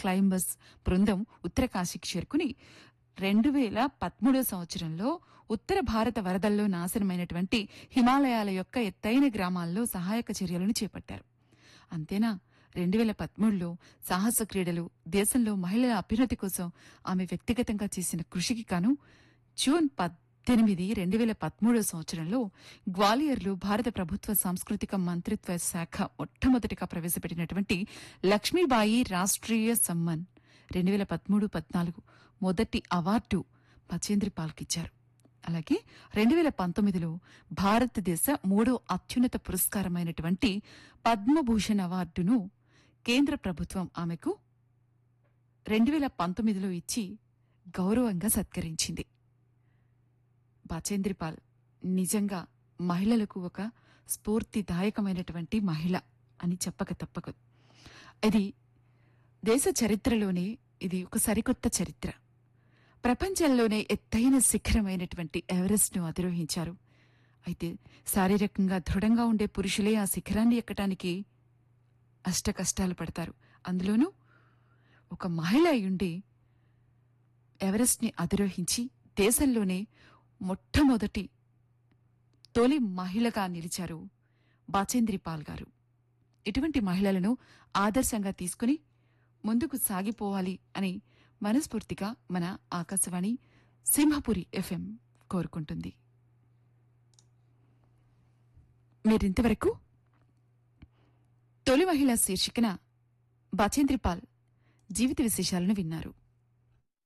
climbers బృందం ఉత్తరకాశీకి చేరుకుని రెండు వేల పదమూడో సంవత్సరంలో ఉత్తర భారత వరదల్లో నాశనమైనటువంటి హిమాలయాల యొక్క ఎత్తైన గ్రామాల్లో సహాయక చర్యలను చేపట్టారు అంతేనా రెండు వేల పదమూడులో సాహస క్రీడలు దేశంలో మహిళల అభ్యున్నతి కోసం ఆమె వ్యక్తిగతంగా చేసిన కృషికి గాను జూన్ పద్దెనిమిది రెండు వేల పదమూడో సంవత్సరంలో గ్వాలియర్లో భారత ప్రభుత్వ సాంస్కృతిక మంత్రిత్వ శాఖ మొట్టమొదటిగా ప్రవేశపెట్టినటువంటి లక్ష్మీబాయి రాష్ట్రీయ సమ్మన్ రెండు వేల పదమూడు పద్నాలుగు మొదటి అవార్డు బచేంద్రి పాల్కిచ్చారు అలాగే రెండు వేల పంతొమ్మిదిలో భారతదేశ మూడో అత్యున్నత పురస్కారమైనటువంటి పద్మభూషణ్ అవార్డును కేంద్ర ప్రభుత్వం ఆమెకు రెండు వేల పంతొమ్మిదిలో ఇచ్చి గౌరవంగా సత్కరించింది బాచేంద్రిపాల్ నిజంగా మహిళలకు ఒక స్ఫూర్తిదాయకమైనటువంటి మహిళ అని చెప్పక తప్పదు ఇది దేశ చరిత్రలోనే ఇది ఒక సరికొత్త చరిత్ర ప్రపంచంలోనే ఎత్తైన శిఖరమైనటువంటి ఎవరెస్ట్ను అధిరోహించారు అయితే శారీరకంగా దృఢంగా ఉండే పురుషులే ఆ శిఖరాన్ని ఎక్కటానికి అష్ట కష్టాలు పడతారు అందులోనూ ఒక మహిళ అయ్యుండి ఎవరెస్ట్ని అధిరోహించి దేశంలోనే మొట్టమొదటి తొలి మహిళగా నిలిచారు బాచేంద్రి పాల్ గారు ఇటువంటి మహిళలను ఆదర్శంగా తీసుకుని ముందుకు సాగిపోవాలి అని మనస్ఫూర్తిగా మన ఆకాశవాణి సింహపురి ఎఫ్ఎం కోరుకుంటుంది మీరింతవరకు తొలి మహిళ శీర్షికన బాచేంద్రి పాల్ జీవిత విశేషాలను విన్నారు